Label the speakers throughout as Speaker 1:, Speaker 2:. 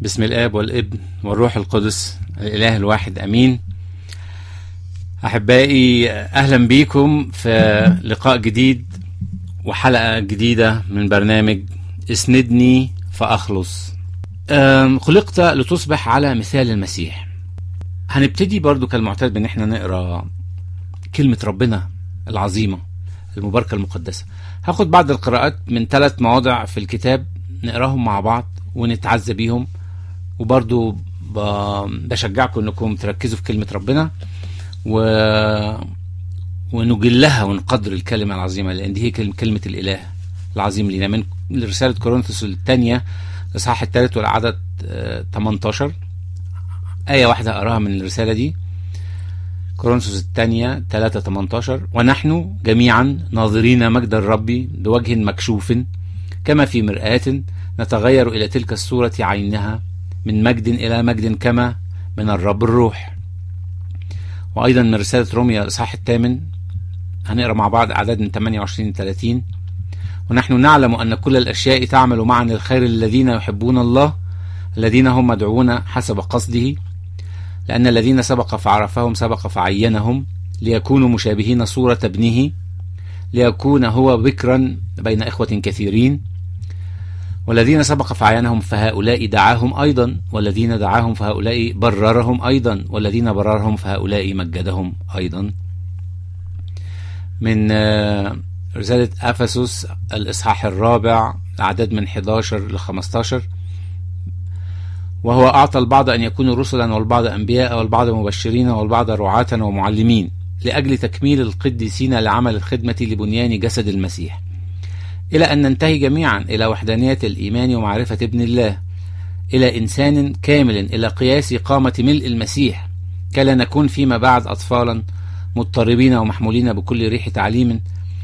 Speaker 1: بسم الاب والابن والروح القدس الاله الواحد امين احبائي اهلا بيكم في لقاء جديد وحلقه جديده من برنامج اسندني فاخلص أم، خلقت لتصبح على مثال المسيح هنبتدي برضو كالمعتاد بان احنا نقرا كلمه ربنا العظيمه المباركه المقدسه هاخد بعض القراءات من ثلاث مواضع في الكتاب نقراهم مع بعض ونتعزى بيهم وبرضو ب- بشجعكم انكم تركزوا في كلمة ربنا و... ونجلها ونقدر الكلمة العظيمة لأن دي هي كلمة, كلمة الإله العظيم لنا من رسالة كورنثوس الثانية الإصحاح الثالث والعدد آه، 18 آية واحدة أقراها من الرسالة دي كورنثوس الثانية 3 18 ونحن جميعا ناظرين مجد الرب بوجه مكشوف كما في مرآة نتغير إلى تلك الصورة عينها من مجد إلى مجد كما من الرب الروح وأيضا من رسالة روميا الإصحاح الثامن هنقرأ مع بعض أعداد من 28 ل 30 ونحن نعلم أن كل الأشياء تعمل معا للخير الذين يحبون الله الذين هم مدعوون حسب قصده لأن الذين سبق فعرفهم سبق فعينهم ليكونوا مشابهين صورة ابنه ليكون هو بكرا بين إخوة كثيرين والذين سبق فعينهم فهؤلاء دعاهم أيضا والذين دعاهم فهؤلاء بررهم أيضا والذين بررهم فهؤلاء مجدهم أيضا من آه، رسالة أفسس الإصحاح الرابع أعداد من 11 ل 15 وهو أعطى البعض أن يكونوا رسلا والبعض أنبياء والبعض مبشرين والبعض رعاة ومعلمين لأجل تكميل القديسين لعمل الخدمة لبنيان جسد المسيح إلى أن ننتهي جميعا إلى وحدانية الإيمان ومعرفة ابن الله إلى إنسان كامل إلى قياس قامة ملء المسيح كلا نكون فيما بعد أطفالا مضطربين ومحمولين بكل ريح تعليم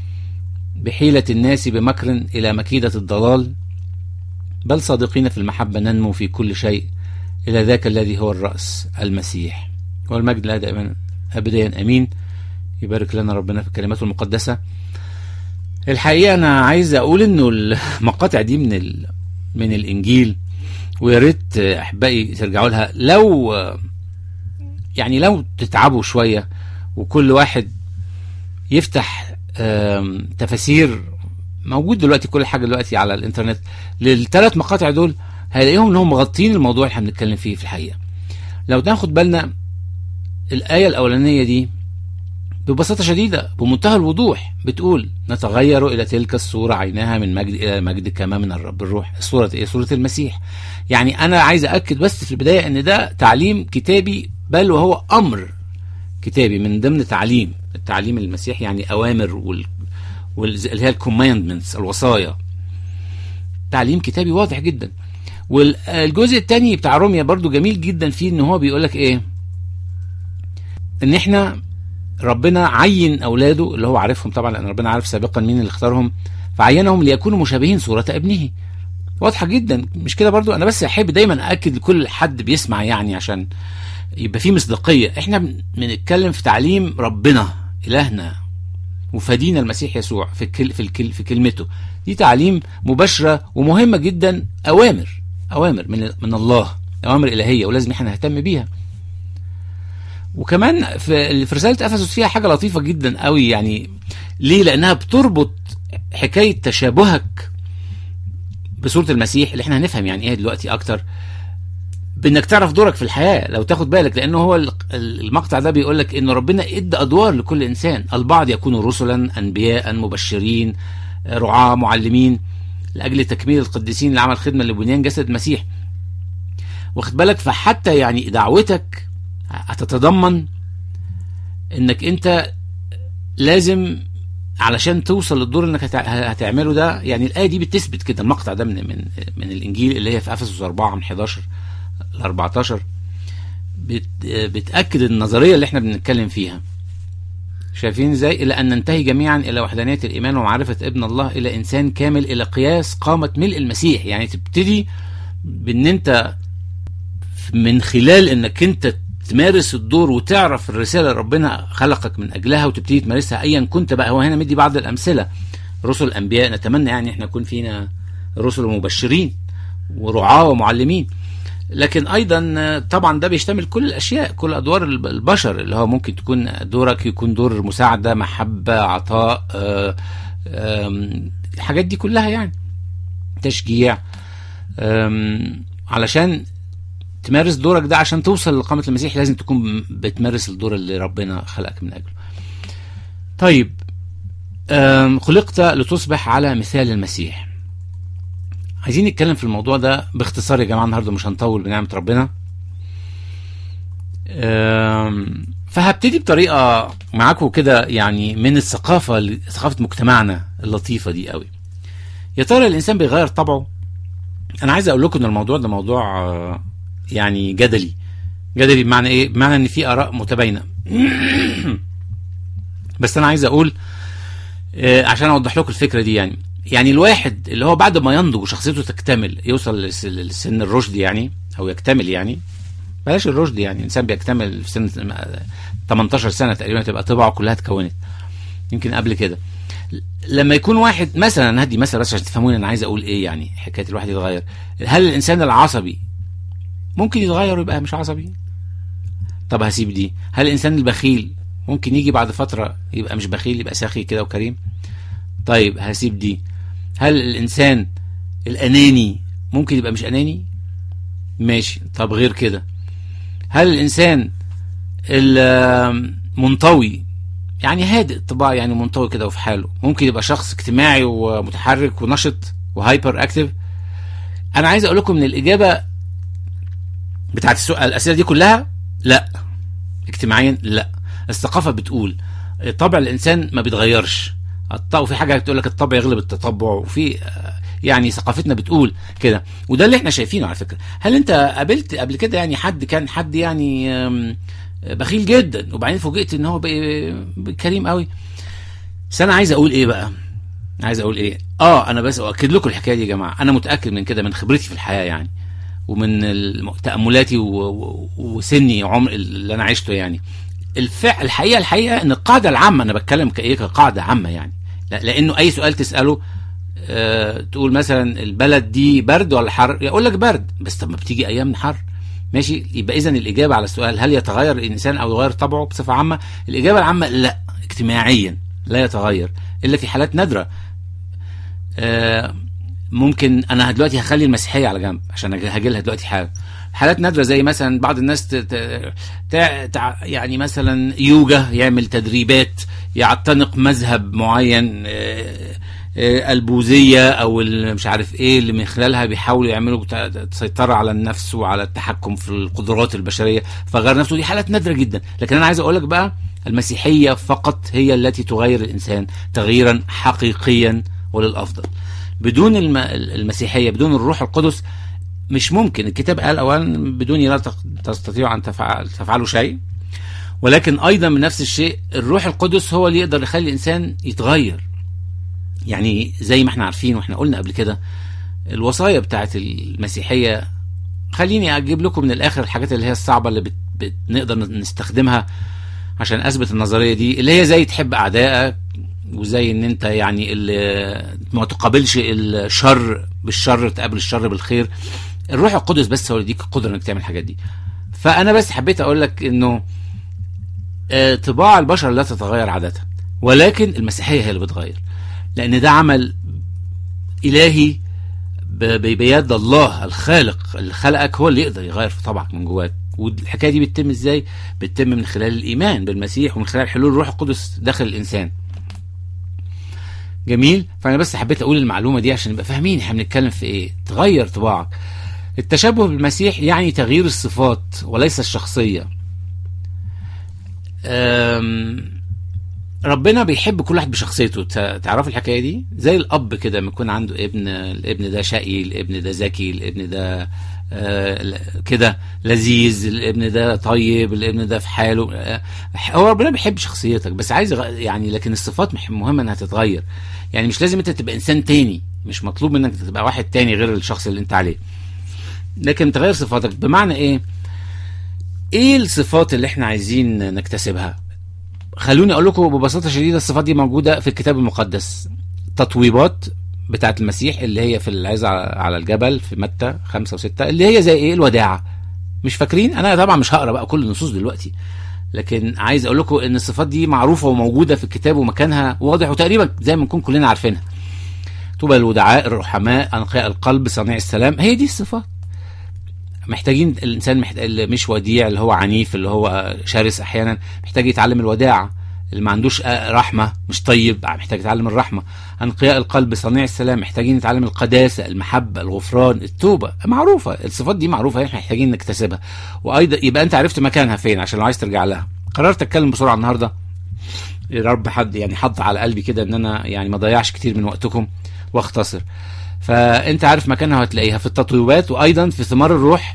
Speaker 1: بحيلة الناس بمكر إلى مكيدة الضلال بل صادقين في المحبة ننمو في كل شيء إلى ذاك الذي هو الرأس المسيح والمجد لا دائما أبديا أمين يبارك لنا ربنا في كلماته المقدسة الحقيقة أنا عايز أقول إنه المقاطع دي من ال... من الإنجيل ويا ريت أحبائي ترجعوا لها لو يعني لو تتعبوا شوية وكل واحد يفتح آم، تفاسير موجود دلوقتي كل حاجة دلوقتي على الإنترنت للثلاث مقاطع دول هيلاقيهم إنهم مغطين الموضوع اللي احنا بنتكلم فيه في الحقيقة لو ناخد بالنا الآية الأولانية دي ببساطة شديدة بمنتهى الوضوح بتقول نتغير إلى تلك الصورة عيناها من مجد إلى مجد كما من الرب الروح الصورة إيه؟ صورة المسيح يعني أنا عايز أكد بس في البداية إن ده تعليم كتابي بل وهو أمر كتابي من ضمن تعليم التعليم المسيح يعني أوامر وال... وال... اللي هي الكوماندمنتس الوصايا تعليم كتابي واضح جدا والجزء الثاني بتاع روميا برضو جميل جدا فيه ان هو بيقول لك ايه ان احنا ربنا عين اولاده اللي هو عارفهم طبعا لان ربنا عارف سابقا مين اللي اختارهم فعينهم ليكونوا مشابهين صورة ابنه واضحة جدا مش كده برضو انا بس احب دايما اكد لكل حد بيسمع يعني عشان يبقى في مصداقية احنا بن- بنتكلم في تعليم ربنا الهنا وفدينا المسيح يسوع في الكل في الكل في كلمته دي تعليم مباشرة ومهمة جدا اوامر اوامر من من الله اوامر الهية ولازم احنا نهتم بيها وكمان في في رساله افسس فيها حاجه لطيفه جدا قوي يعني ليه لانها بتربط حكايه تشابهك بصوره المسيح اللي احنا هنفهم يعني ايه دلوقتي اكتر بانك تعرف دورك في الحياه لو تاخد بالك لانه هو ال- ال- المقطع ده بيقول لك ان ربنا ادى ادوار لكل انسان البعض يكونوا رسلا انبياء مبشرين رعاة معلمين لاجل تكميل القديسين لعمل خدمه لبنيان جسد المسيح واخد بالك فحتى يعني دعوتك هتتضمن انك انت لازم علشان توصل للدور انك هتع- هتعمله ده يعني الايه دي بتثبت كده المقطع ده من من من الانجيل اللي هي في افسس 4 من 11 ل 14 بت بتاكد النظريه اللي احنا بنتكلم فيها شايفين ازاي الى ان ننتهي جميعا الى وحدانيه الايمان ومعرفه ابن الله الى انسان كامل الى قياس قامه ملء المسيح يعني تبتدي بان انت من خلال انك انت تمارس الدور وتعرف الرساله اللي ربنا خلقك من اجلها وتبتدي تمارسها ايا كنت بقى هو هنا مدي بعض الامثله رسل انبياء نتمنى يعني احنا يكون فينا رسل مبشرين ورعاه ومعلمين لكن ايضا طبعا ده بيشتمل كل الاشياء كل ادوار البشر اللي هو ممكن تكون دورك يكون دور مساعده محبه عطاء آه، آم، الحاجات دي كلها يعني تشجيع آم، علشان تمارس دورك ده عشان توصل لقامة المسيح لازم تكون بتمارس الدور اللي ربنا خلقك من اجله طيب آم، خلقت لتصبح على مثال المسيح عايزين نتكلم في الموضوع ده باختصار يا جماعه النهارده مش هنطول بنعمه ربنا أم، فهبتدي بطريقه معاكم كده يعني من الثقافه ثقافه مجتمعنا اللطيفه دي قوي يا ترى الانسان بيغير طبعه انا عايز اقول لكم ان الموضوع ده موضوع آه، يعني جدلي جدلي بمعنى ايه بمعنى ان في اراء متباينه بس انا عايز اقول آه، عشان اوضح لكم الفكره دي يعني يعني الواحد اللي هو بعد ما ينضج وشخصيته تكتمل يوصل لس- لسن الرشد يعني او يكتمل يعني بلاش الرشد يعني الانسان بيكتمل في سن 18 سنه تقريبا تبقى طباعه كلها اتكونت يمكن قبل كده لما يكون واحد مثلا أنا هدي مثلا بس عشان تفهموني انا عايز اقول ايه يعني حكايه الواحد يتغير هل الانسان العصبي ممكن يتغير ويبقى مش عصبي طب هسيب دي هل الانسان البخيل ممكن يجي بعد فتره يبقى مش بخيل يبقى سخي كده وكريم طيب هسيب دي هل الانسان الاناني ممكن يبقى مش اناني ماشي طب غير كده هل الانسان المنطوي يعني هادئ الطباع يعني منطوي كده وفي حاله ممكن يبقى شخص اجتماعي ومتحرك ونشط وهايبر اكتف انا عايز اقول لكم ان الاجابه بتاعت السؤال الاسئله دي كلها لا اجتماعيا لا الثقافه بتقول طبع الانسان ما بيتغيرش الط- وفي حاجه بتقول لك الطبع يغلب التطبع وفي آه، يعني ثقافتنا بتقول كده وده اللي احنا شايفينه على فكره هل انت قابلت قبل كده يعني حد كان حد يعني آم، بخيل جدا وبعدين فوجئت ان هو بقى بقى كريم قوي بس انا عايز اقول ايه بقى عايز اقول ايه اه انا بس اؤكد لكم الحكايه دي يا جماعه انا متاكد من كده من خبرتي في الحياه يعني ومن الم- تاملاتي و- و- وسني عمر اللي انا عشته يعني الفعل الحقيقه الحقيقه ان القاعده العامه انا بتكلم كايه كقاعده عامه يعني لا- لانه اي سؤال تساله آه تقول مثلا البلد دي برد ولا حر يقول لك برد بس طب ما بتيجي ايام حر ماشي يبقى اذا الاجابه على السؤال هل يتغير الانسان او يغير طبعه بصفه عامه الاجابه العامه لا اجتماعيا لا يتغير الا في حالات نادره آه ممكن انا دلوقتي هخلي المسيحيه على جنب عشان هاجي لها دلوقتي حالا حالات نادره زي مثلا بعض الناس ت... ت... تع... تع... يعني مثلا يوجا يعمل تدريبات يعتنق مذهب معين آه، آه، البوذيه او ال- مش عارف ايه اللي من خلالها بيحاولوا يعملوا ت- سيطره على النفس وعلى التحكم في القدرات البشريه فغير نفسه دي حالات نادره جدا لكن انا عايز اقول لك بقى المسيحيه فقط هي التي تغير الانسان تغييرا حقيقيا وللافضل بدون الم... المسيحيه بدون الروح القدس مش ممكن الكتاب قال اولا بدوني لا تق- تستطيعوا ان تفعل تفعلوا شيء ولكن ايضا من نفس الشيء الروح القدس هو اللي يقدر يخلي الانسان يتغير يعني زي ما احنا عارفين واحنا قلنا قبل كده الوصايا بتاعت المسيحيه خليني اجيب لكم من الاخر الحاجات اللي هي الصعبه اللي بت... بت... نقدر نستخدمها عشان اثبت النظريه دي اللي هي زي تحب اعدائك وزي ان انت يعني اللي ما تقابلش الشر بالشر تقابل الشر بالخير الروح القدس بس هو اللي يديك القدره انك تعمل الحاجات دي فانا بس حبيت اقول لك انه آه، طباع البشر لا تتغير عاده ولكن المسيحيه هي اللي بتغير لان ده عمل الهي ب- ب- بيد الله الخالق اللي خلقك هو اللي يقدر يغير في طبعك من جواك والحكايه دي بتتم ازاي بتتم من خلال الايمان بالمسيح ومن خلال حلول الروح القدس داخل الانسان جميل فانا بس حبيت اقول المعلومه دي عشان نبقى فاهمين احنا بنتكلم في ايه تغير طباعك التشبه بالمسيح يعني تغيير الصفات وليس الشخصيه أم ربنا بيحب كل واحد بشخصيته تع- تعرفوا الحكايه دي زي الاب كده لما يكون عنده ابن الابن ده شقي الابن ده ذكي الابن ده آه، ل- كده لذيذ الابن ده طيب الابن ده في حاله آه، هو ربنا بيحب شخصيتك بس عايز يغ- يعني لكن الصفات مح- مهمه انها تتغير يعني مش لازم انت تبقى انسان تاني مش مطلوب منك تبقى واحد تاني غير الشخص اللي انت عليه لكن تغير صفاتك بمعنى ايه ايه الصفات اللي احنا عايزين نكتسبها خلوني اقول لكم ببساطه شديده الصفات دي موجوده في الكتاب المقدس تطويبات بتاعت المسيح اللي هي في العزة على الجبل في متى خمسة وستة اللي هي زي ايه الوداعة مش فاكرين انا طبعا مش هقرا بقى كل النصوص دلوقتي لكن عايز اقول لكم ان الصفات دي معروفه وموجوده في الكتاب ومكانها واضح وتقريبا زي ما نكون كلنا عارفينها طوبى الودعاء الرحماء انقياء القلب صانع السلام هي دي الصفات محتاجين الانسان محتاج اللي مش وديع اللي هو عنيف اللي هو شرس احيانا محتاج يتعلم الوداعه اللي ما عندوش رحمه مش طيب محتاج يتعلم الرحمه انقياء القلب صنيع السلام محتاجين نتعلم القداسه المحبه الغفران التوبه معروفه الصفات دي معروفه احنا محتاجين نكتسبها وايضا يبقى انت عرفت مكانها فين عشان لو عايز ترجع لها قررت اتكلم بسرعه النهارده يا رب حد يعني حط على قلبي كده ان انا يعني ما ضيعش كتير من وقتكم واختصر فانت عارف مكانها هتلاقيها في التطويبات وايضا في ثمار الروح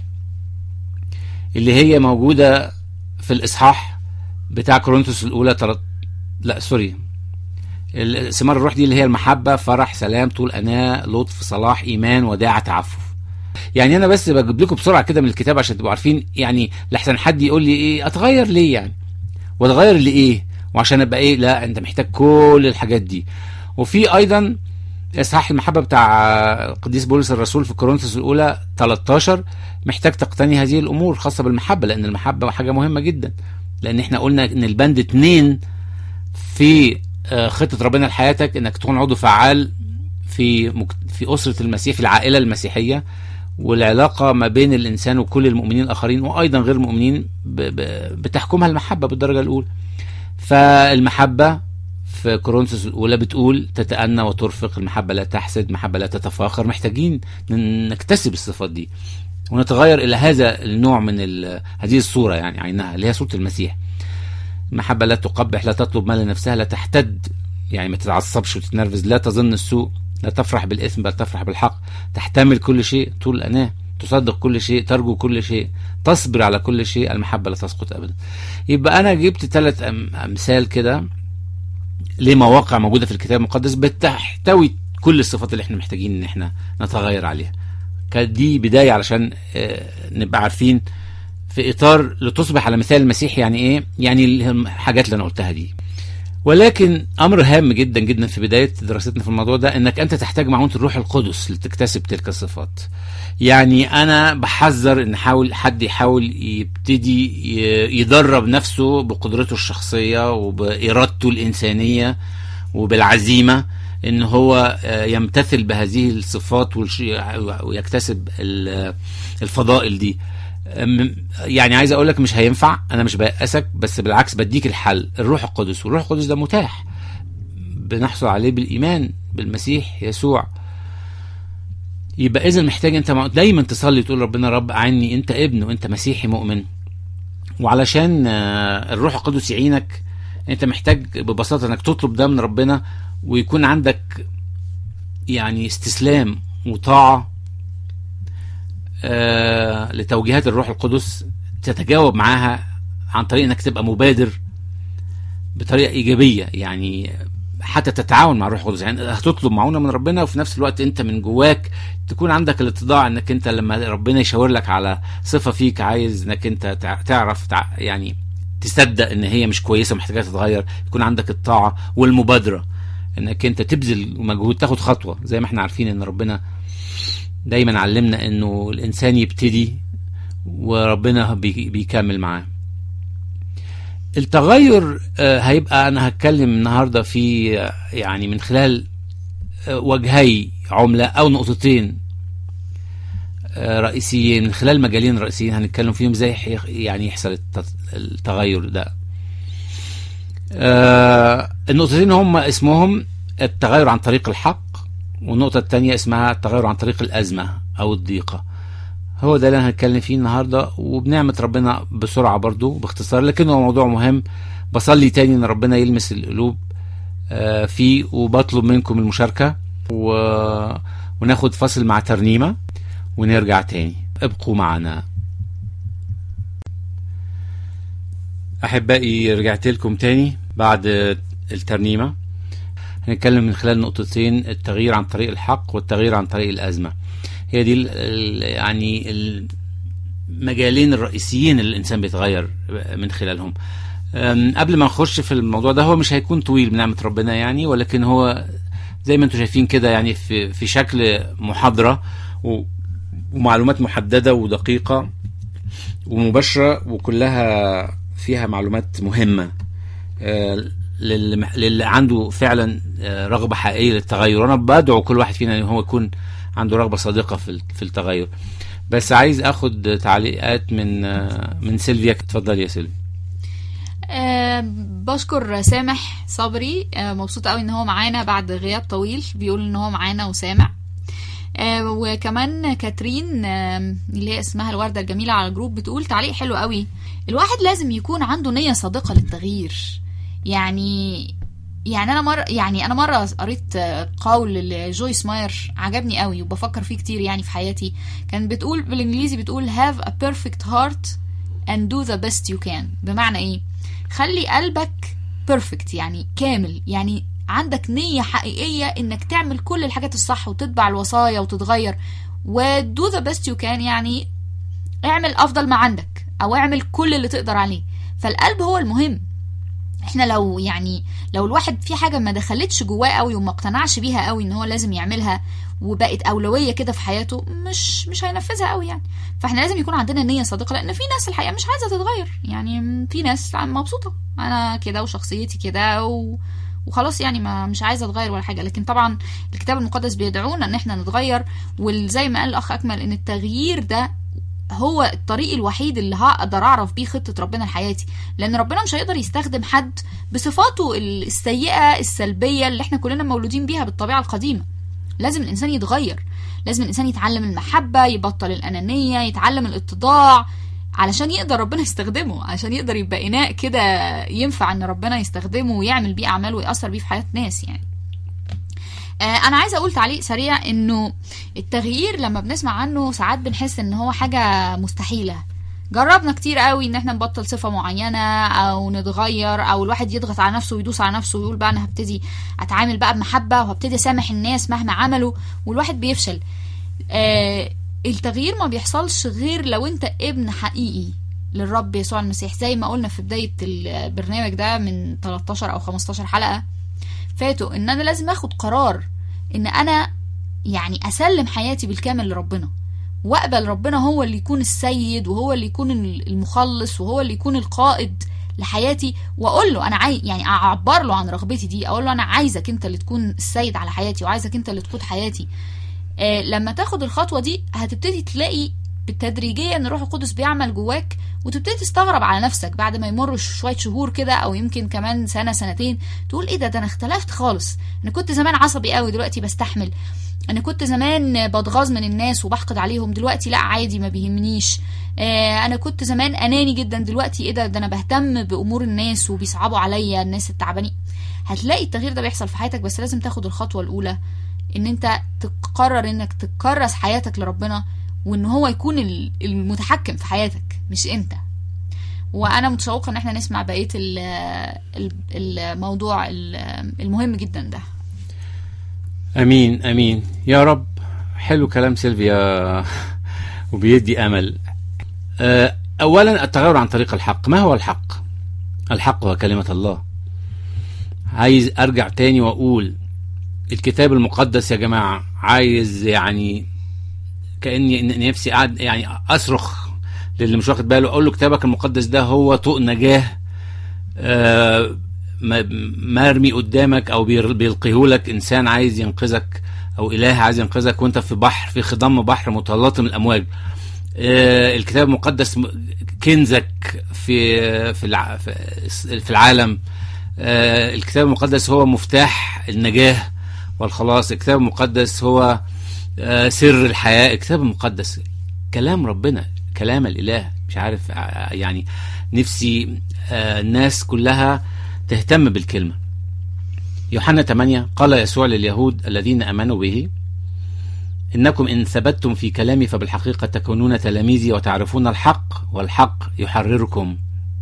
Speaker 1: اللي هي موجوده في الاصحاح بتاع كورنثوس الاولى تلت... لا سوري ثمار الروح دي اللي هي المحبه فرح سلام طول اناء لطف صلاح ايمان وداعه تعفف يعني انا بس بجيب لكم بسرعه كده من الكتاب عشان تبقوا عارفين يعني لحسن حد يقول لي ايه اتغير ليه يعني واتغير لايه وعشان ابقى ايه لا انت محتاج كل الحاجات دي وفي ايضا اصحاح المحبه بتاع القديس بولس الرسول في كورنثوس الاولى 13 محتاج تقتني هذه الامور الخاصه بالمحبه لان المحبه حاجه مهمه جدا لان احنا قلنا ان البند اتنين في خطه ربنا لحياتك انك تكون عضو فعال في في اسره المسيح في العائله المسيحيه والعلاقه ما بين الانسان وكل المؤمنين الاخرين وايضا غير المؤمنين بتحكمها المحبه بالدرجه الاولى فالمحبه في كورنثوس الاولى بتقول تتأنى وترفق المحبه لا تحسد محبه لا تتفاخر محتاجين نكتسب الصفات دي ونتغير الى هذا النوع من هذه الصوره يعني عينها اللي هي صوره المسيح المحبه لا تقبح لا تطلب مال لنفسها لا تحتد يعني ما تتعصبش وتتنرفز لا تظن السوء لا تفرح بالاثم بل تفرح بالحق تحتمل كل شيء طول الاناه تصدق كل شيء ترجو كل شيء تصبر على كل شيء المحبه لا تسقط ابدا يبقى انا جبت ثلاث امثال كده لمواقع موجوده في الكتاب المقدس بتحتوي كل الصفات اللي احنا محتاجين ان احنا نتغير عليها كانت دي بدايه علشان نبقى عارفين في اطار لتصبح على مثال المسيح يعني ايه يعني الحاجات اللي انا قلتها دي ولكن امر هام جدا جدا في بدايه دراستنا في الموضوع ده انك انت تحتاج معونه الروح القدس لتكتسب تلك الصفات يعني انا بحذر ان حاول حد يحاول يبتدي يدرب نفسه بقدرته الشخصيه وبارادته الانسانيه وبالعزيمه ان هو يمتثل بهذه الصفات ويكتسب الفضائل دي يعني عايز اقول لك مش هينفع انا مش بيأسك بس بالعكس بديك الحل الروح القدس والروح القدس ده متاح بنحصل عليه بالايمان بالمسيح يسوع يبقى اذا محتاج انت دايما تصلي تقول ربنا رب عني انت ابن وانت مسيحي مؤمن وعلشان الروح القدس يعينك انت محتاج ببساطه انك تطلب ده من ربنا ويكون عندك يعني استسلام وطاعه آه لتوجيهات الروح القدس تتجاوب معاها عن طريق انك تبقى مبادر بطريقه ايجابيه يعني حتى تتعاون مع الروح القدس يعني هتطلب معونه من ربنا وفي نفس الوقت انت من جواك تكون عندك الاتضاع انك انت لما ربنا يشاور لك على صفه فيك عايز انك انت تعرف تع... يعني تصدق ان هي مش كويسه محتاجه تتغير يكون عندك الطاعه والمبادره انك انت تبذل مجهود تاخد خطوه زي ما احنا عارفين ان ربنا دايما علمنا انه الانسان يبتدي وربنا بيكمل معاه التغير هيبقى انا هتكلم النهارده في يعني من خلال وجهي عمله او نقطتين رئيسيين من خلال مجالين رئيسيين هنتكلم فيهم ازاي يعني يحصل التغير ده النقطتين هم اسمهم التغير عن طريق الحق والنقطة الثانية اسمها التغير عن طريق الأزمة أو الضيقة هو ده اللي هنتكلم فيه النهاردة وبنعمة ربنا بسرعة برضو باختصار لكن هو موضوع مهم بصلي تاني ان ربنا يلمس القلوب فيه وبطلب منكم المشاركة و... وناخد فصل مع ترنيمة ونرجع تاني ابقوا معنا أحبائي رجعت لكم تاني بعد الترنيمة هنتكلم من خلال نقطتين التغيير عن طريق الحق والتغيير عن طريق الأزمة هي دي ال ال يعني المجالين الرئيسيين اللي الإنسان بيتغير من خلالهم قبل ما نخش في الموضوع ده هو مش هيكون طويل بنعمة ربنا يعني ولكن هو زي ما انتم شايفين كده يعني في في شكل محاضره و- ومعلومات محدده ودقيقه ومباشره وكلها فيها معلومات مهمه آه، للي للي عنده فعلا آه، رغبه حقيقيه للتغير وانا بدعو كل واحد فينا ان هو يكون عنده رغبه صادقه في في التغير بس عايز اخد تعليقات من آه، من سيلفيا اتفضل يا سيلفيا
Speaker 2: أه بشكر سامح صبري أه مبسوطة قوي ان هو معانا بعد غياب طويل بيقول ان هو معانا وسامع أه وكمان كاترين أه اللي هي اسمها الوردة الجميلة على الجروب بتقول تعليق حلو قوي الواحد لازم يكون عنده نية صادقة للتغيير يعني يعني انا مره يعني انا مره قريت آه، قول لجويس ماير عجبني قوي وبفكر فيه كتير يعني في حياتي كان بتقول بالانجليزي بتقول have a perfect heart and do the best you can بمعنى ايه خلي قلبك بيرفكت يعني كامل يعني عندك نية حقيقية انك تعمل كل الحاجات الصح وتتبع الوصايا وتتغير ودو ذا بيست يو كان يعني اعمل افضل ما عندك او اعمل كل اللي تقدر عليه فالقلب هو المهم احنا لو يعني لو الواحد في حاجه ما دخلتش جواه قوي وما اقتنعش بيها قوي ان هو لازم يعملها وبقت اولويه كده في حياته مش مش هينفذها قوي يعني فاحنا لازم يكون عندنا نيه صادقه لان في ناس الحقيقه مش عايزه تتغير يعني في ناس مبسوطه انا كده وشخصيتي كده و... وخلاص يعني ما مش عايزه اتغير ولا حاجه لكن طبعا الكتاب المقدس بيدعونا ان احنا نتغير وزي ما قال الاخ اكمل ان التغيير ده هو الطريق الوحيد اللي هقدر اعرف بيه خطه ربنا لحياتي لان ربنا مش هيقدر يستخدم حد بصفاته السيئه السلبيه اللي احنا كلنا مولودين بيها بالطبيعه القديمه لازم الانسان يتغير لازم الانسان يتعلم المحبه يبطل الانانيه يتعلم الاتضاع علشان يقدر ربنا يستخدمه عشان يقدر يبقى اناء كده ينفع ان ربنا يستخدمه ويعمل بيه اعمال ويأثر بيه في حياه ناس يعني آه، انا عايزه اقول تعليق سريع انه التغيير لما بنسمع عنه ساعات بنحس ان هو حاجه مستحيله جربنا كتير قوي ان احنا نبطل صفه معينه او نتغير او الواحد يضغط على نفسه ويدوس على نفسه ويقول بقى انا هبتدي اتعامل بقى بمحبه وهبتدي اسامح الناس مهما عملوا والواحد بيفشل آه التغيير ما بيحصلش غير لو انت ابن حقيقي للرب يسوع المسيح زي ما قلنا في بدايه البرنامج ده من 13 او 15 حلقه فاتوا ان انا لازم اخد قرار ان انا يعني اسلم حياتي بالكامل لربنا واقبل ربنا هو اللي يكون السيد وهو اللي يكون المخلص وهو اللي يكون القائد لحياتي واقول له انا عايز يعني اعبر له عن رغبتي دي اقول له انا عايزك انت اللي تكون السيد على حياتي وعايزك انت اللي تقود حياتي آه لما تاخد الخطوه دي هتبتدي تلاقي بالتدريجيا ان الروح القدس بيعمل جواك وتبتدي تستغرب على نفسك بعد ما يمر شويه شهور كده او يمكن كمان سنه سنتين تقول ايه ده ده انا اختلفت خالص انا كنت زمان عصبي قوي دلوقتي بستحمل انا كنت زمان بتغاظ من الناس وبحقد عليهم دلوقتي لا عادي ما بيهمنيش آه انا كنت زمان اناني جدا دلوقتي ايه ده ده انا بهتم بامور الناس وبيصعبوا عليا الناس التعبانين هتلاقي التغيير ده بيحصل في حياتك بس لازم تاخد الخطوه الاولى ان انت تقرر انك تكرس حياتك لربنا وان هو يكون المتحكم في حياتك مش انت وانا متشوقه ان احنا نسمع بقيه الموضوع المهم جدا ده
Speaker 1: امين امين يا رب حلو كلام سيلفيا وبيدي امل اولا التغير عن طريق الحق ما هو الحق الحق هو كلمه الله عايز ارجع تاني واقول الكتاب المقدس يا جماعه عايز يعني كاني نفسي قاعد يعني اصرخ للي مش واخد باله اقول له كتابك المقدس ده هو طوق نجاه آه مرمي قدامك او بيلقيه لك انسان عايز ينقذك او اله عايز ينقذك وانت في بحر في خضم بحر متلاطم الامواج آه الكتاب المقدس كنزك في في في العالم آه الكتاب المقدس هو مفتاح النجاه والخلاص الكتاب المقدس هو آه سر الحياه الكتاب المقدس كلام ربنا كلام الاله مش عارف يعني نفسي الناس كلها تهتم بالكلمة يوحنا 8 قال يسوع لليهود الذين امنوا به انكم ان ثبتتم في كلامي فبالحقيقه تكونون تلاميذي وتعرفون الحق والحق يحرركم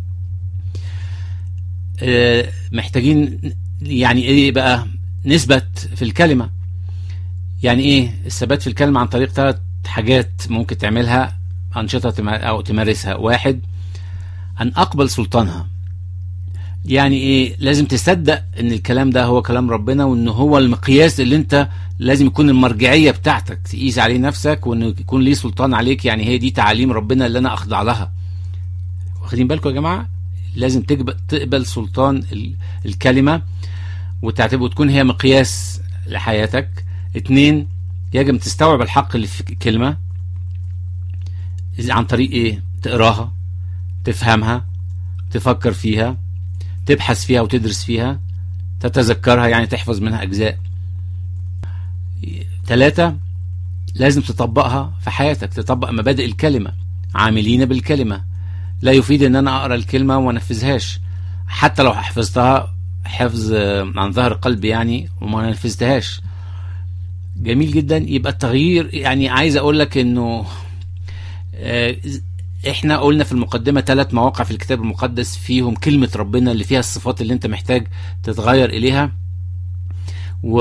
Speaker 1: محتاجين يعني ايه بقى نثبت في الكلمه يعني ايه الثبات في الكلمه عن طريق ثلاث حاجات ممكن تعملها انشطه او تمارسها واحد ان اقبل سلطانها يعني ايه لازم تصدق ان الكلام ده هو كلام ربنا وان هو المقياس اللي انت لازم يكون المرجعيه بتاعتك تقيس عليه نفسك وانه يكون ليه سلطان عليك يعني هي دي تعاليم ربنا اللي انا اخضع لها واخدين بالكم يا جماعه لازم تقبل, تقبل سلطان ال- الكلمه وتعتبر وتكون هي مقياس لحياتك اتنين يجب تستوعب الحق اللي في الكلمه عن طريق ايه تقراها تفهمها تفكر فيها تبحث فيها وتدرس فيها تتذكرها يعني تحفظ منها أجزاء ثلاثة لازم تطبقها في حياتك تطبق مبادئ الكلمة عاملين بالكلمة لا يفيد ان انا اقرا الكلمة وما انفذهاش حتى لو حفظتها حفظ آه، عن ظهر قلب يعني وما نفذتهاش جميل جدا يبقى التغيير يعني عايز اقول لك انه آه، احنا قلنا في المقدمه ثلاث مواقع في الكتاب المقدس فيهم كلمه ربنا اللي فيها الصفات اللي انت محتاج تتغير اليها و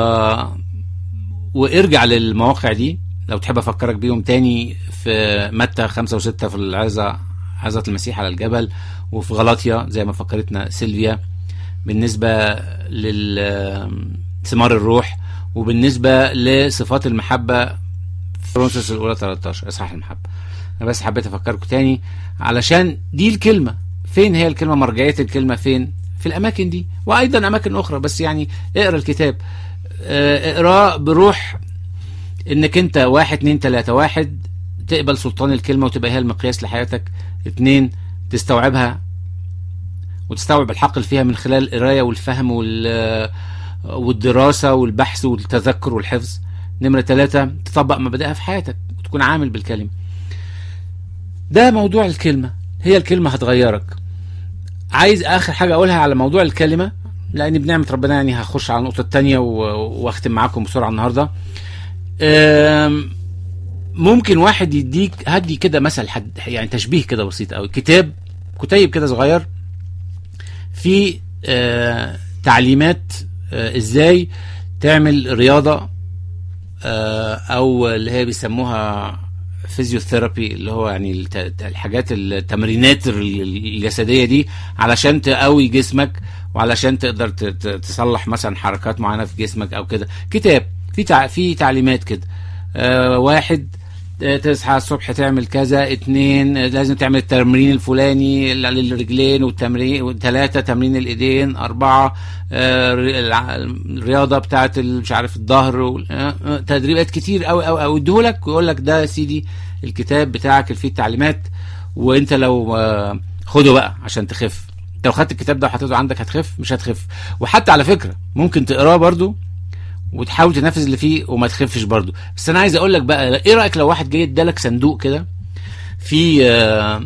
Speaker 1: وارجع للمواقع دي لو تحب افكرك بيهم تاني في متى خمسة وستة في العظة عظة المسيح على الجبل وفي غلاطيا زي ما فكرتنا سيلفيا بالنسبة لثمار الروح وبالنسبة لصفات المحبة في كورنثوس الأولى 13 إصحاح المحبة أنا بس حبيت أفكركم تاني علشان دي الكلمة فين هي الكلمة مرجعية الكلمة فين في الأماكن دي وأيضا أماكن أخرى بس يعني اقرأ الكتاب آه، اقراه بروح انك انت واحد اتنين تلاتة واحد تقبل سلطان الكلمة وتبقى هي المقياس لحياتك اتنين تستوعبها وتستوعب الحق اللي فيها من خلال القراية والفهم وال والدراسة والبحث والتذكر والحفظ نمرة ثلاثة تطبق مبادئها في حياتك وتكون عامل بالكلمة ده موضوع الكلمة هي الكلمة هتغيرك عايز آخر حاجة أقولها على موضوع الكلمة لأن بنعمة ربنا يعني هخش على النقطة التانية و- وأختم معاكم بسرعة النهاردة أم، ممكن واحد يديك هدي كده مثل حد يعني تشبيه كده بسيط قوي كتاب كتيب كده صغير في آه، تعليمات آه، ازاي تعمل رياضة آه، او اللي هي بيسموها فيزيوثيرابي اللي هو يعني الت- الحاجات التمرينات الجسدية دي علشان تقوي جسمك وعلشان تقدر ت- ت- تصلح مثلا حركات معينة في جسمك او كده كتاب في تع... في تعليمات كده آه واحد آه، تصحى الصبح تعمل كذا اتنين آه، لازم تعمل التمرين الفلاني للرجلين والتمرين ثلاثة تمرين الايدين اربعة آه، الع- الرياضة بتاعت ال- مش عارف الظهر وال- آه، آه، تدريبات كتير قوي قوي قوي اديهولك ويقول لك ده يا سيدي الكتاب بتاعك اللي فيه التعليمات وانت لو آه، خده بقى عشان تخف انت لو خدت الكتاب ده وحطيته عندك هتخف مش هتخف وحتى على فكرة ممكن تقراه برضو وتحاول تنفذ اللي فيه وما تخفش برضو بس انا عايز اقول لك بقى ايه رايك لو واحد جاي ادالك صندوق كده فيه آه،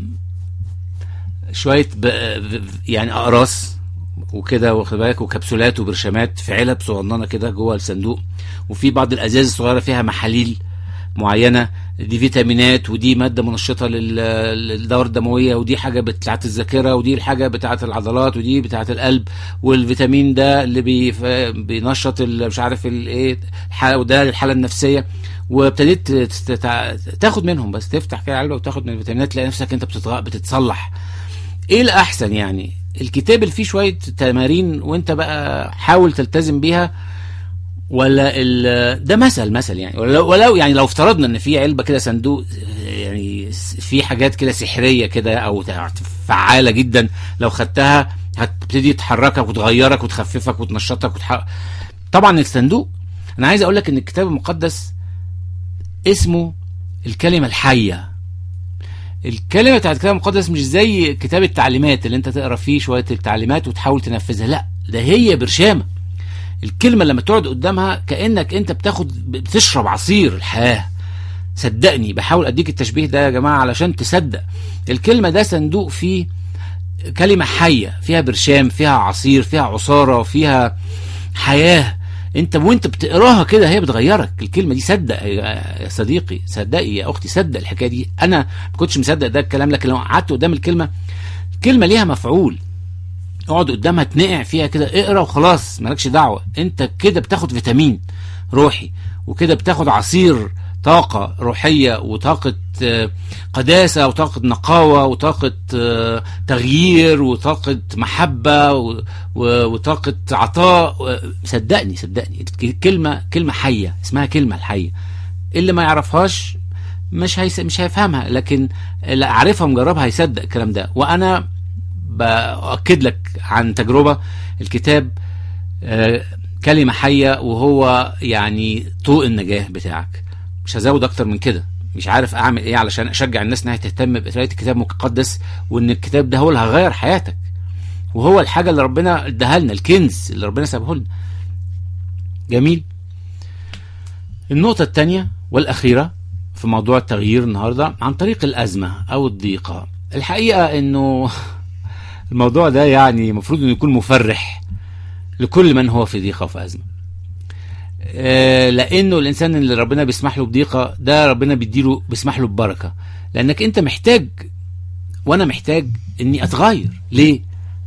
Speaker 1: شويه ب- يعني اقراص وكده واخد بالك وكبسولات وبرشامات في علب صغننه كده جوه الصندوق وفي بعض الازاز الصغيره فيها محاليل معينه دي فيتامينات ودي ماده منشطه لل- للدوره الدمويه ودي حاجه بتاعه الذاكره ودي الحاجه بتاعه العضلات ودي بتاعه القلب والفيتامين ده اللي بيف- بينشط ال- مش عارف الايه الحاله وده للحاله النفسيه وابتديت تت- تع- تاخد منهم بس تفتح كده علبه وتاخد من الفيتامينات تلاقي نفسك انت بتتغ- بتتصلح ايه الاحسن يعني الكتاب اللي فيه شويه تمارين وانت بقى حاول تلتزم بيها ولا ال- ده مثل مثل يعني ولو, ولو يعني لو افترضنا ان في علبه كده صندوق يعني في حاجات كده سحريه كده او فعاله جدا لو خدتها هتبتدي تحركك وتغيرك وتخففك وتنشطك وتح... طبعا الصندوق انا عايز اقول لك ان الكتاب المقدس اسمه الكلمه الحيه الكلمه بتاعت الكتاب المقدس مش زي كتاب التعليمات اللي انت تقرا فيه شويه التعليمات وتحاول تنفذها لا ده هي برشامه الكلمه لما تقعد قدامها كانك انت بتاخد بتشرب عصير الحياه صدقني بحاول اديك التشبيه ده يا جماعه علشان تصدق الكلمه ده صندوق فيه كلمه حيه فيها برشام فيها عصير فيها عصاره فيها حياه انت وانت بتقراها كده هي بتغيرك الكلمه دي صدق يا يا صديقي صدقي يا اختي صدق الحكايه دي انا ما كنتش مصدق ده الكلام لكن لو قعدت قدام الكلمه الكلمه ليها مفعول اقعد قدامها تنقع فيها كده اقرا وخلاص مالكش دعوه انت كده بتاخد فيتامين روحي وكده بتاخد عصير طاقة روحية وطاقة آه، قداسة وطاقة نقاوة وطاقة آه، تغيير وطاقة محبة و- و- وطاقة عطاء و- صدقني صدقني كلمة كلمة حية اسمها كلمة الحية اللي ما يعرفهاش مش هيس... مش هيفهمها لكن اللي عارفها مجربها هيصدق الكلام ده وانا باكد لك عن تجربه الكتاب آه، كلمه حيه وهو يعني طوق النجاه بتاعك مش هزود اكتر من كده مش عارف اعمل ايه علشان اشجع الناس انها تهتم بقرايه الكتاب المقدس وان الكتاب ده هو اللي هيغير حياتك وهو الحاجه اللي ربنا اداها لنا الكنز اللي ربنا سابه لنا جميل النقطه الثانيه والاخيره في موضوع التغيير النهارده عن طريق الازمه او الضيقه الحقيقه انه الموضوع ده يعني المفروض انه يكون مفرح لكل من هو في ضيقه وفي ازمه آه، لانه الانسان اللي ربنا بيسمح له بضيقه ده ربنا بيديله بيسمح له ببركه لانك انت محتاج وانا محتاج اني اتغير ليه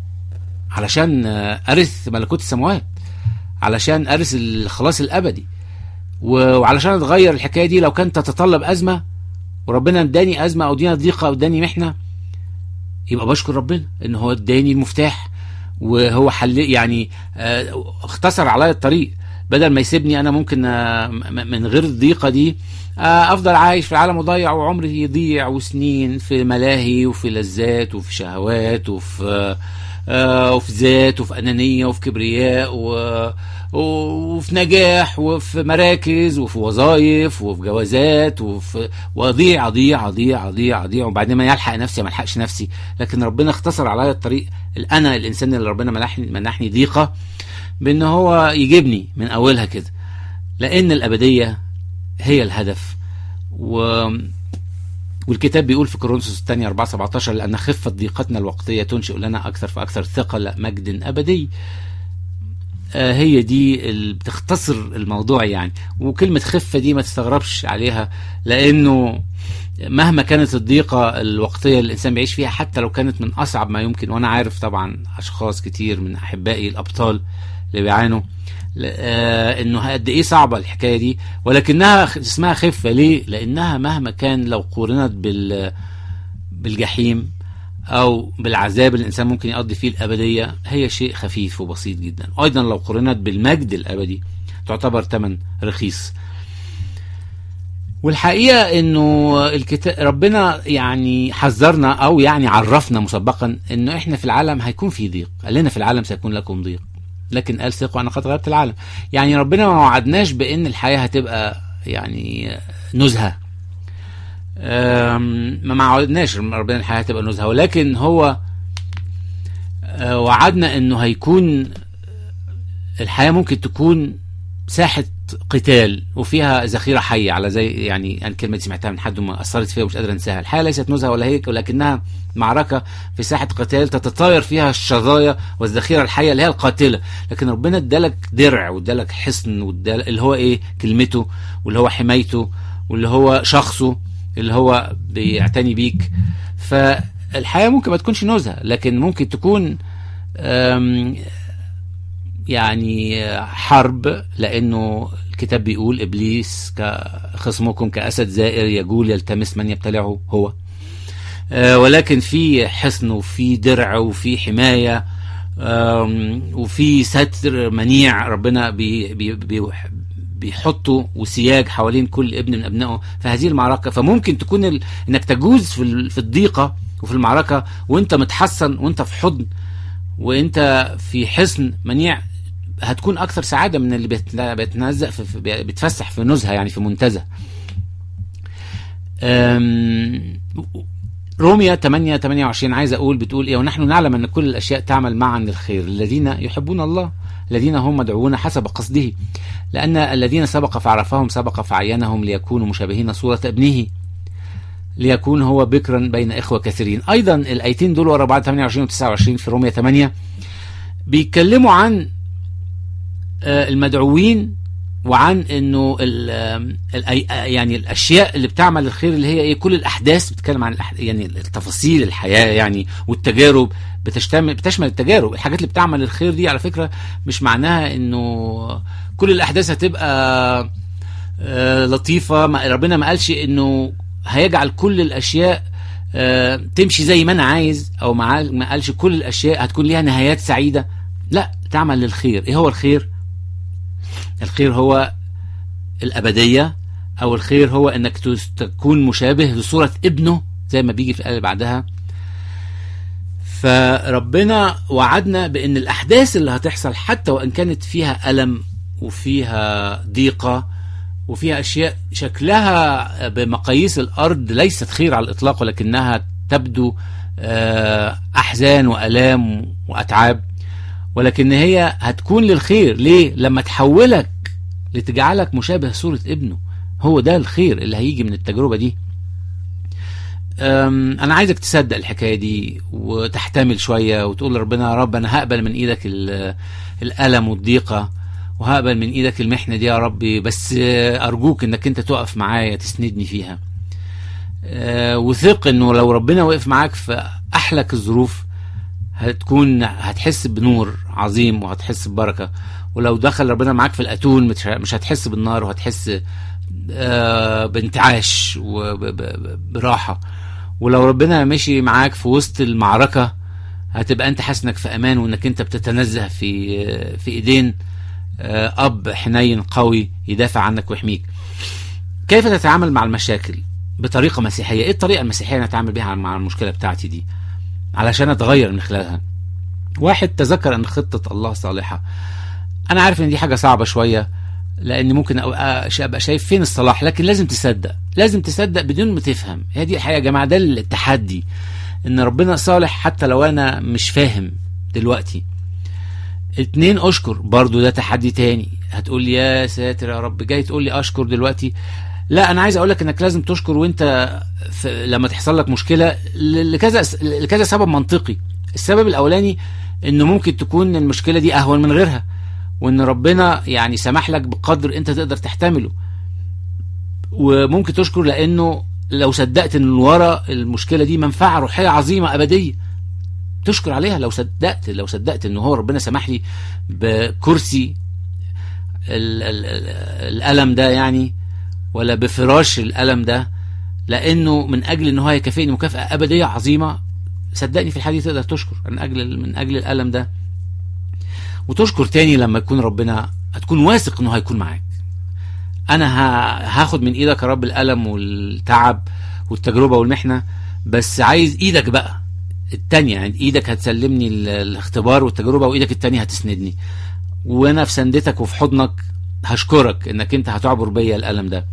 Speaker 1: علشان آه، ارث ملكوت السماوات علشان ارث الخلاص الابدي و- وعلشان اتغير الحكايه دي لو كانت تتطلب ازمه وربنا اداني ازمه او اداني ضيقه او اداني محنه يبقى بشكر ربنا ان هو اداني المفتاح وهو حل يعني آه، اختصر عليا الطريق بدل ما يسيبني انا ممكن آه، م- من غير الضيقه دي آه، افضل عايش في العالم وضيع وعمري يضيع وسنين في ملاهي وفي لذات وفي شهوات وفي آه، آه، وفي ذات وفي انانيه وفي كبرياء و وفي نجاح وفي مراكز وفي وظائف وفي جوازات وفي واضيع اضيع اضيع اضيع اضيع وبعدين ما يلحق نفسي ما الحقش نفسي لكن ربنا اختصر عليا الطريق انا الانسان اللي ربنا منحني منحني ضيقه بان هو يجيبني من اولها كده لان الابديه هي الهدف و والكتاب بيقول في كورنثوس الثانية 4 17 لأن خفة ضيقتنا الوقتية تنشئ لنا أكثر فأكثر ثقل مجد أبدي آه، هي دي اللي بتختصر الموضوع يعني وكلمة خفة دي ما تستغربش عليها لأنه مهما كانت الضيقة الوقتية اللي الإنسان بيعيش فيها حتى لو كانت من أصعب ما يمكن وأنا عارف طبعا أشخاص كتير من أحبائي الأبطال اللي بيعانوا ل- آه، انه قد ايه صعبه الحكايه دي ولكنها خ- اسمها خفه ليه؟ لانها مهما كان لو قورنت بال بالجحيم او بالعذاب اللي الانسان ممكن يقضي فيه الابديه هي شيء خفيف وبسيط جدا ايضا لو قورنت بالمجد الابدي تعتبر ثمن رخيص والحقيقه انه الكتاب ربنا يعني حذرنا او يعني عرفنا مسبقا انه احنا في العالم هيكون في ضيق قال لنا في العالم سيكون لكم ضيق لكن قال ثقوا انا قد غيرت العالم يعني ربنا ما وعدناش بان الحياه هتبقى يعني نزهه أم، ما وعدناش ربنا الحياه هتبقى نزهه ولكن هو آه، وعدنا انه هيكون الحياه ممكن تكون ساحه قتال وفيها ذخيره حيه على زي يعني انا كلمه دي سمعتها من حد وما اثرت فيها ومش قادر انساها الحياه ليست نزهه ولا هيك ولكنها معركه في ساحه قتال تتطاير فيها الشظايا والذخيره الحيه اللي هي القاتله لكن ربنا ادالك درع وادالك حصن وادالك اللي هو ايه كلمته واللي هو حمايته واللي هو شخصه اللي هو بيعتني بيك فالحياه ممكن ما تكونش نزهه لكن ممكن تكون أم، يعني حرب لانه الكتاب بيقول ابليس كخصمكم كاسد زائر يجول يلتمس من يبتلعه هو آه، ولكن في حصن وفي درع وفي حمايه آم، وفي ستر منيع ربنا بي بي بي بيحطوا وسياج حوالين كل ابن من ابنائه في هذه المعركه فممكن تكون ال... انك تجوز في ال- في الضيقه وفي المعركه وانت متحصن وانت في حضن وانت في حصن منيع هتكون اكثر سعاده من اللي بيت- بيتنزق في في- بيتفسح في نزهه يعني في منتزه أم، روميا 8 28 عايز اقول بتقول ايه ونحن نعلم ان كل الاشياء تعمل معا للخير الذين يحبون الله الذين هم مدعوون حسب قصده لان الذين سبق فعرفهم سبق فعينهم ليكونوا مشابهين صوره ابنه ليكون هو بكرا بين اخوه كثيرين ايضا الايتين دول ورا بعض 28 و 29 في روميا 8 بيتكلموا عن آه، المدعوين وعن انه ال ال يعني الاشياء اللي بتعمل الخير اللي هي ايه كل الاحداث بتتكلم عن الأح- يعني التفاصيل الحياه يعني والتجارب بتشتمل بتشمل التجارب الحاجات اللي بتعمل الخير دي على فكره مش معناها انه كل الاحداث هتبقى آه، لطيفه ما ربنا ما قالش انه هيجعل كل الاشياء آه، تمشي زي ما انا عايز او ما عال- ما قالش كل الاشياء هتكون ليها نهايات سعيده لا تعمل للخير ايه هو الخير الخير هو الابديه او الخير هو انك تس- تكون مشابه لصوره ابنه زي ما بيجي في الايه اللي بعدها فربنا وعدنا بان الاحداث اللي هتحصل حتى وان كانت فيها الم وفيها ضيقه وفيها اشياء شكلها بمقاييس الارض ليست خير على الاطلاق ولكنها تبدو آه، احزان والام واتعاب ولكن هي هتكون للخير ليه لما تحولك لتجعلك مشابه صوره ابنه هو ده الخير اللي هيجي من التجربه دي أم، انا عايزك تصدق الحكايه دي وتحتمل شويه وتقول لربنا يا رب انا هقبل من ايدك ال- الالم والضيقه وهقبل من ايدك المحنه دي يا ربي بس آه، ارجوك انك انت تقف معايا تسندني فيها آه، وثق انه لو ربنا وقف معاك في احلك الظروف هتكون هتحس بنور عظيم وهتحس ببركه ولو دخل ربنا معاك في الاتون مش مش هتحس بالنار وهتحس آه، بانتعاش وبراحه ولو ربنا مشي معاك في وسط المعركه هتبقى انت حاسس انك في امان وانك انت بتتنزه في في ايدين آه، اب حنين قوي يدافع عنك ويحميك كيف تتعامل مع المشاكل بطريقه مسيحيه ايه الطريقه المسيحيه اللي اتعامل بيها مع المشكله بتاعتي دي علشان اتغير من خلالها واحد تذكر ان خطه الله صالحه انا عارف ان دي حاجه صعبه شويه لان ممكن ابقى ابقى شايف فين الصلاح لكن لازم تصدق لازم تصدق بدون ما تفهم هي دي الحقيقه يا جماعه ده التحدي ان ربنا صالح حتى لو انا مش فاهم دلوقتي اتنين اشكر برضو ده تحدي تاني هتقول لي يا ساتر يا رب جاي تقول لي اشكر دلوقتي لا انا عايز اقول لك انك لازم تشكر وانت في لما تحصل لك مشكله ل- لكذا لكذا سبب منطقي السبب الاولاني انه ممكن تكون المشكله دي اهون من غيرها وان ربنا يعني سمح لك بقدر انت تقدر تحتمله وممكن تشكر لانه لو صدقت ان ورا المشكله دي منفعه روحيه عظيمه ابديه تشكر عليها لو صدقت لو صدقت ان هو ربنا سمح لي بكرسي ال ال ال الالم ده يعني ولا بفراش الالم ده لانه من اجل ان هو هيكافئني مكافاه ابديه عظيمه صدقني في الحاله دي تقدر تشكر من اجل من اجل الالم ده وتشكر تاني لما يكون ربنا هتكون واثق انه هيكون معاك انا ه- هاخد من ايدك يا رب الالم والتعب والتجربه والمحنه بس عايز ايدك بقى التانية يعني ايدك هتسلمني ال- الاختبار والتجربه وايدك التانية هتسندني وانا في سندتك وفي حضنك هشكرك انك انت هتعبر بيا الالم ده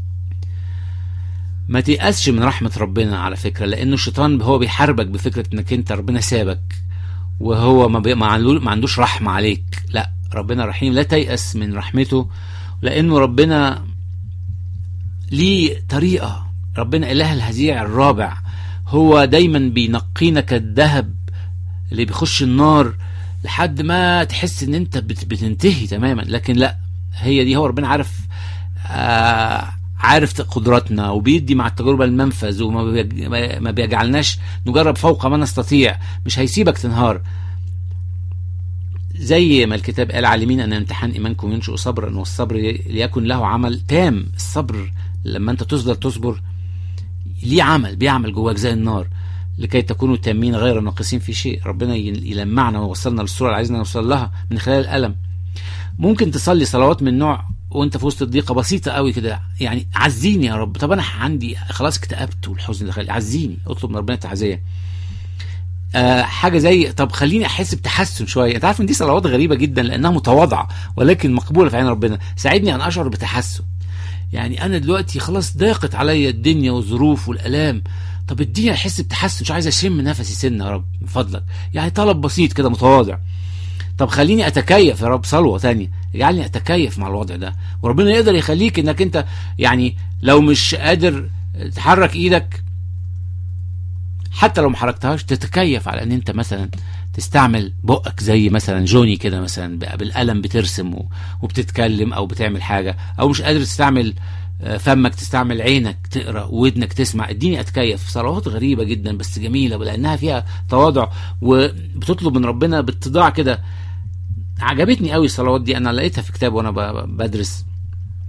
Speaker 1: ما تيأسش من رحمة ربنا على فكرة لأنه الشيطان هو بيحاربك بفكرة إنك أنت ربنا سابك وهو ما, بي... ما, عنده... ما عندوش رحمة عليك لا ربنا رحيم لا تيأس من رحمته لأنه ربنا ليه طريقة ربنا إله الهزيع الرابع هو دايما بينقينا كالذهب اللي بيخش النار لحد ما تحس ان انت بت... بتنتهي تماما لكن لا هي دي هو ربنا عارف آه عارف قدراتنا وبيدي مع التجربه المنفذ وما بيج... ما بيجعلناش نجرب فوق ما نستطيع مش هيسيبك تنهار زي ما الكتاب قال عالمين ان امتحان ايمانكم ينشئ صبرا والصبر ليكن له عمل تام الصبر لما انت تصدر تصبر ليه عمل بيعمل جواك زي النار لكي تكونوا تامين غير ناقصين في شيء ربنا يلمعنا ويوصلنا للصوره اللي عايزنا نوصل لها من خلال الالم ممكن تصلي صلوات من نوع وانت في وسط الضيقه بسيطه قوي كده يعني عزيني يا رب طب انا عندي خلاص اكتئبت والحزن دخل عزيني اطلب من ربنا التعزيه آه حاجه زي طب خليني احس بتحسن شويه انت عارف ان دي صلوات غريبه جدا لانها متواضعه ولكن مقبوله في عين ربنا ساعدني ان اشعر بتحسن يعني انا دلوقتي خلاص ضاقت عليا الدنيا والظروف والالام طب اديني احس بتحسن مش عايز اشم نفسي سنه يا رب من فضلك يعني طلب بسيط كده متواضع طب خليني اتكيف يا رب صلوه تانية اجعلني اتكيف مع الوضع ده وربنا يقدر يخليك انك انت يعني لو مش قادر تحرك ايدك حتى لو ما حركتهاش تتكيف على ان انت مثلا تستعمل بقك زي مثلا جوني كده مثلا بالقلم بترسم وبتتكلم او بتعمل حاجه او مش قادر تستعمل فمك تستعمل عينك تقرا ودنك تسمع اديني اتكيف صلوات غريبه جدا بس جميله لانها فيها تواضع وبتطلب من ربنا باتضاع كده عجبتني قوي الصلوات دي انا لقيتها في كتاب وانا بدرس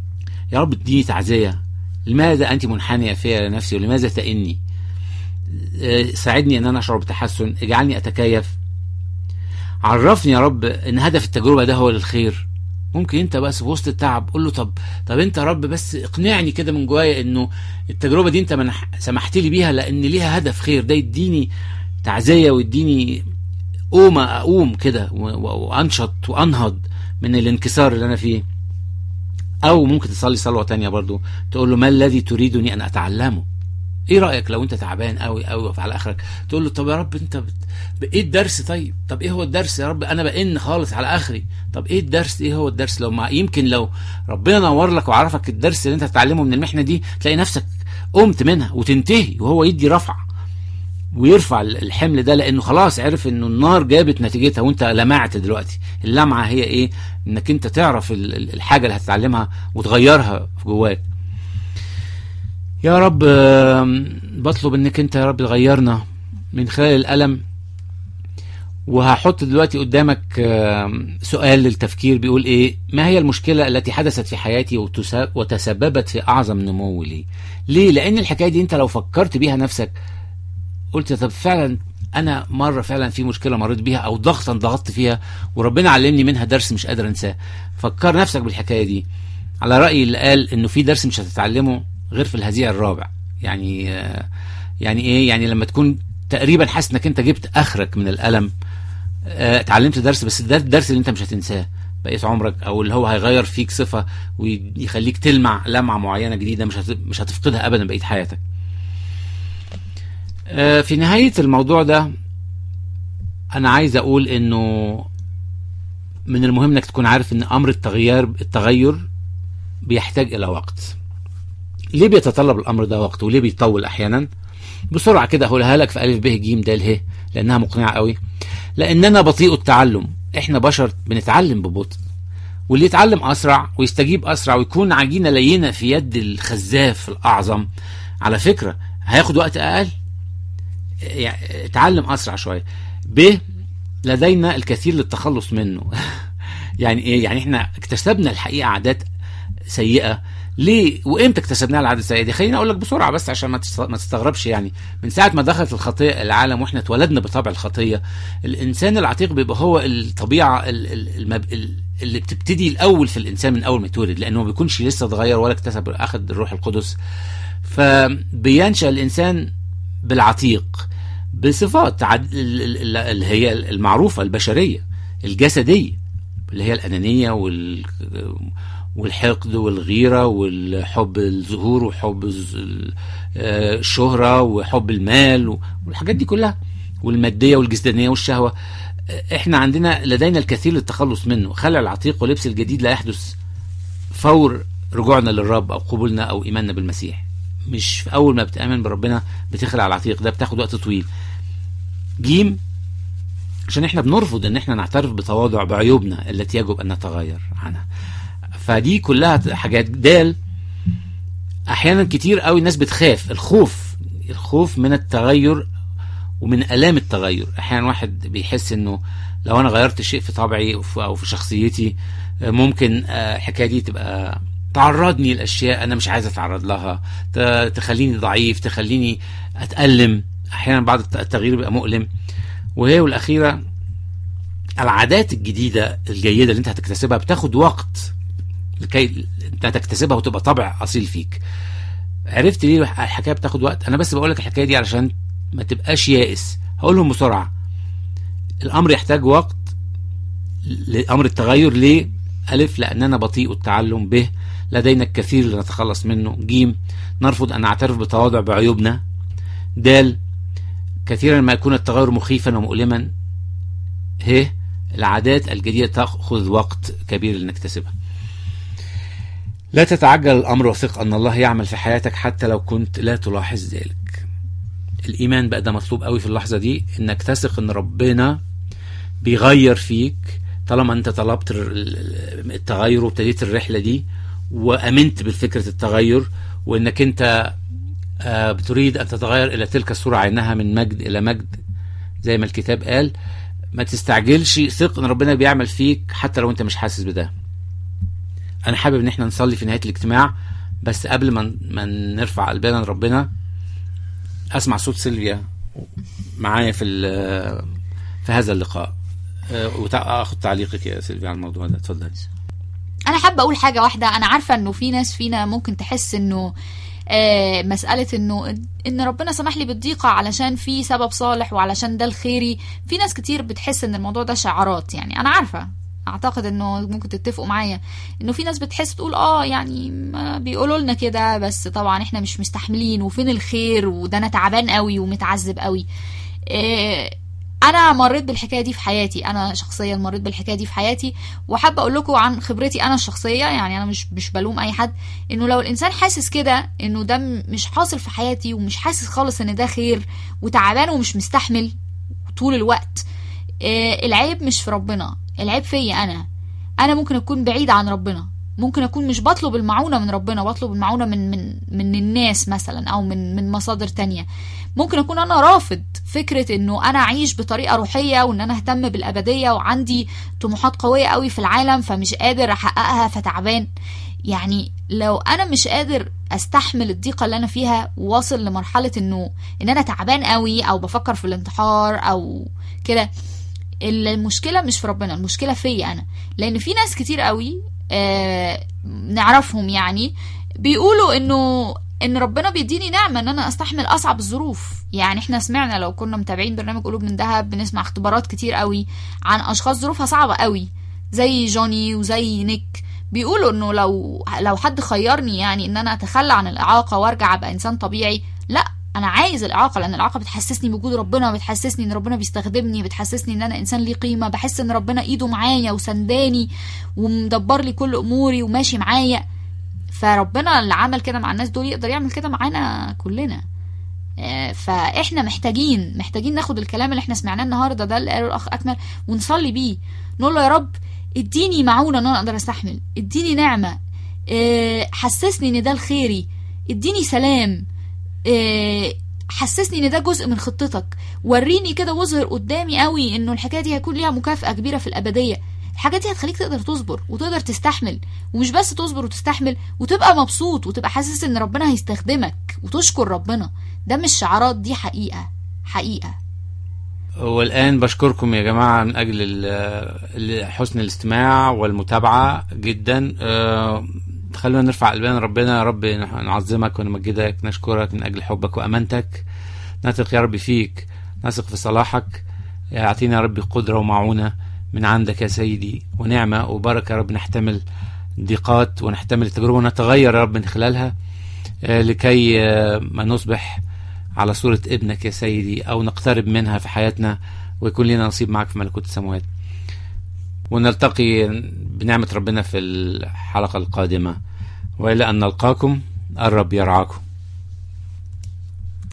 Speaker 1: يا رب اديني تعزيه لماذا انت منحنيه فيا نفسي ولماذا تئني آه، ساعدني ان انا اشعر بتحسن اجعلني اتكيف عرفني يا رب ان هدف التجربه ده هو للخير ممكن انت بس في وسط التعب قول له طب طب انت يا رب بس اقنعني كده من جوايا انه التجربه دي انت منح سمحت لي بيها لان ليها هدف خير ده يديني تعزيه ويديني قومه اقوم كده و- و- وانشط وانهض من الانكسار اللي انا فيه او ممكن تصلي صلوه تانية برضو تقول له ما الذي تريدني ان اتعلمه ايه رايك لو انت تعبان قوي قوي على اخرك تقول له طب يا رب انت بت... ايه الدرس طيب طب ايه هو الدرس يا رب انا بئن خالص على اخري طب ايه الدرس ايه هو الدرس لو ما يمكن لو ربنا نور لك وعرفك الدرس اللي انت هتتعلمه من المحنه دي تلاقي نفسك قمت منها وتنتهي وهو يدي رفع ويرفع الحمل ده لانه خلاص عرف انه النار جابت نتيجتها وانت لمعت دلوقتي اللمعه هي ايه انك انت تعرف ال- ال- الحاجه اللي هتتعلمها وتغيرها في جواك يا رب آم، بطلب انك انت يا رب تغيرنا من خلال الالم وهحط دلوقتي قدامك آم، سؤال للتفكير بيقول ايه ما هي المشكله التي حدثت في حياتي وتس- وتسببت في اعظم نمو لي ليه لان الحكايه دي انت لو فكرت بيها نفسك قلت طب فعلا انا مره فعلا في مشكله مريت بيها او ضغطا ضغطت فيها وربنا علمني منها درس مش قادر انساه فكر نفسك بالحكايه دي على راي اللي قال انه في درس مش هتتعلمه غير في الهزيع الرابع يعني آه، يعني ايه يعني لما تكون تقريبا حاسس انك انت جبت اخرك من الالم آه، اتعلمت درس بس ده الدرس اللي انت مش هتنساه بقيت عمرك او اللي هو هيغير فيك صفه ويخليك تلمع لمعه معينه جديده مش هت- مش هتفقدها ابدا بقيه حياتك آه، في نهاية الموضوع ده أنا عايز أقول إنه من المهم إنك تكون عارف إن أمر التغيير التغير بيحتاج إلى وقت. ليه بيتطلب الأمر ده وقت وليه بيطول أحيانا؟ بسرعة كده هقولها لك في ألف ب ج د ه لأنها مقنعة قوي. لأننا بطيء التعلم، إحنا بشر بنتعلم ببطء. واللي يتعلم أسرع ويستجيب أسرع ويكون عجينة لينة في يد الخزاف الأعظم على فكرة هياخد وقت أقل يعني اتعلم اسرع شويه ب لدينا الكثير للتخلص منه يعني ايه يعني احنا اكتسبنا الحقيقه عادات سيئه ليه وامتى اكتسبناها العاده السيئه دي خليني اقول لك بسرعه بس عشان ما تست- ما تستغربش يعني من ساعه ما دخلت الخطيه العالم واحنا اتولدنا بطبع الخطيه الانسان العتيق بيبقى هو الطبيعه ال- ال- المب... ال- اللي بتبتدي الاول في الانسان من اول ما يتولد لانه ما بيكونش لسه اتغير ولا اكتسب اخذ الروح القدس فبينشا الانسان بالعتيق بصفات عد... ال- ال- ال- اللي هي المعروفه البشريه الجسديه اللي هي الانانيه وال والحقد والغيره والحب الظهور وحب الز- ال- آه، الشهره وحب المال والحاجات دي كلها والماديه والجسدانيه والشهوه آه، احنا عندنا لدينا الكثير للتخلص منه خلع العتيق ولبس الجديد لا يحدث فور رجوعنا للرب او قبولنا او ايماننا بالمسيح مش في اول ما بتامن بربنا بتخلع العتيق ده بتاخد وقت طويل جيم عشان احنا بنرفض ان احنا نعترف بتواضع بعيوبنا التي يجب ان نتغير عنها فدي كلها حاجات دال احيانا كتير قوي الناس بتخاف الخوف الخوف من التغير ومن الام التغير احيانا واحد بيحس انه لو انا غيرت شيء في طبعي أو في- او في شخصيتي آه، ممكن آه، الحكايه دي تبقى تعرضني لاشياء انا مش عايز اتعرض لها ت- تخليني ضعيف تخليني اتالم احيانا بعض الت- التغيير بيبقى مؤلم وهي والاخيره العادات الجديده الجيده اللي انت هتكتسبها بتاخد وقت لكي انت تكتسبها وتبقى طبع اصيل فيك عرفت ليه الحكايه بتاخد وقت انا بس بقول لك الحكايه دي علشان ما تبقاش يائس هقولهم بسرعه الامر يحتاج وقت لامر التغير ليه الف لاننا بطيء التعلم به لدينا الكثير لنتخلص منه جيم نرفض ان نعترف بتواضع بعيوبنا دال كثيرا ما يكون التغير مخيفا ومؤلما ه العادات الجديدة تأخذ وقت كبير لنكتسبها لا تتعجل الأمر وثق أن الله يعمل في حياتك حتى لو كنت لا تلاحظ ذلك الإيمان بقى ده مطلوب قوي في اللحظة دي إنك تثق إن ربنا بيغير فيك طالما أنت طلبت ال- التغير وابتديت الرحلة دي وأمنت بالفكرة التغير وإنك أنت آه، بتريد أن تتغير إلى تلك الصورة عينها من مجد إلى مجد زي ما الكتاب قال ما تستعجلش ثق ان ربنا بيعمل فيك حتى لو انت مش حاسس بده انا حابب ان احنا نصلي في نهايه الاجتماع بس قبل ما ما نرفع قلبنا لربنا اسمع صوت سيلفيا معايا في ال- في هذا اللقاء آه، واخد تعليقك يا سيلفيا على الموضوع ده اتفضلي
Speaker 2: انا حابه اقول حاجه واحده انا عارفه انه في ناس فينا ممكن تحس انه آه مسألة انه ان ربنا سمح لي بالضيقة علشان في سبب صالح وعلشان ده الخيري في ناس كتير بتحس ان الموضوع ده شعارات يعني انا عارفة اعتقد انه ممكن تتفقوا معايا انه في ناس بتحس تقول اه يعني ما بيقولوا لنا كده بس طبعا احنا مش مستحملين وفين الخير وده انا تعبان قوي ومتعذب قوي آه انا مريت بالحكايه دي في حياتي انا شخصيا مريت بالحكايه دي في حياتي وحابه اقول لكم عن خبرتي انا الشخصيه يعني انا مش مش بلوم اي حد انه لو الانسان حاسس كده انه ده م- مش حاصل في حياتي ومش حاسس خالص ان ده خير وتعبان ومش مستحمل طول الوقت آه، العيب مش في ربنا العيب فيا انا انا ممكن اكون بعيد عن ربنا ممكن اكون مش بطلب المعونه من ربنا بطلب المعونه من من من الناس مثلا او من من مصادر تانية ممكن اكون انا رافض فكره انه انا اعيش بطريقه روحيه وان انا اهتم بالابديه وعندي طموحات قويه قوي في العالم فمش قادر احققها فتعبان يعني لو انا مش قادر استحمل الضيقه اللي انا فيها وواصل لمرحله انه ان انا تعبان قوي او بفكر في الانتحار او كده المشكله مش في ربنا المشكله فيا انا لان في ناس كتير قوي آه نعرفهم يعني بيقولوا انه ان ربنا بيديني نعمه ان انا استحمل اصعب الظروف يعني احنا سمعنا لو كنا متابعين برنامج قلوب من ذهب بنسمع اختبارات كتير قوي عن اشخاص ظروفها صعبه قوي زي جوني وزي نيك بيقولوا انه لو لو حد خيرني يعني ان انا اتخلى عن الاعاقه وارجع ابقى انسان طبيعي لا انا عايز الاعاقه لان الاعاقه بتحسسني بوجود ربنا بتحسسني ان ربنا بيستخدمني بتحسسني ان انا انسان ليه قيمه بحس ان ربنا ايده معايا وسنداني ومدبر لي كل اموري وماشي معايا فربنا اللي عمل كده مع الناس دول يقدر يعمل كده معانا كلنا آه، فاحنا محتاجين محتاجين ناخد الكلام اللي احنا سمعناه النهارده ده اللي قاله الاخ اكمل ونصلي بيه نقول له يا رب اديني معونه ان انا اقدر استحمل اديني نعمه آه، حسسني ان ده الخيري اديني سلام آه، حسسني ان ده جزء من خطتك وريني كده واظهر قدامي قوي انه الحكايه دي هيكون ليها مكافاه كبيره في الابديه الحاجات دي هتخليك تقدر تصبر وتقدر تستحمل ومش بس تصبر وتستحمل وتبقى مبسوط وتبقى حاسس ان ربنا هيستخدمك وتشكر ربنا ده مش شعارات دي حقيقه حقيقه
Speaker 1: والآن بشكركم يا جماعة من أجل ال- ال- حسن الاستماع والمتابعة جدا آه، خلونا نرفع قلبنا ربنا يا رب نعظمك ونمجدك نشكرك من أجل حبك وأمانتك نثق يا رب فيك نثق في صلاحك اعطينا يا رب قدرة ومعونة من عندك يا سيدي ونعمة وبركة يا رب نحتمل ضيقات ونحتمل التجربة ونتغير يا رب من خلالها آه، لكي آه، ما نصبح على صورة ابنك يا سيدي أو نقترب منها في حياتنا ويكون لنا نصيب معك في ملكوت السماوات ونلتقي بنعمة ربنا في الحلقة القادمة وإلى أن نلقاكم الرب يرعاكم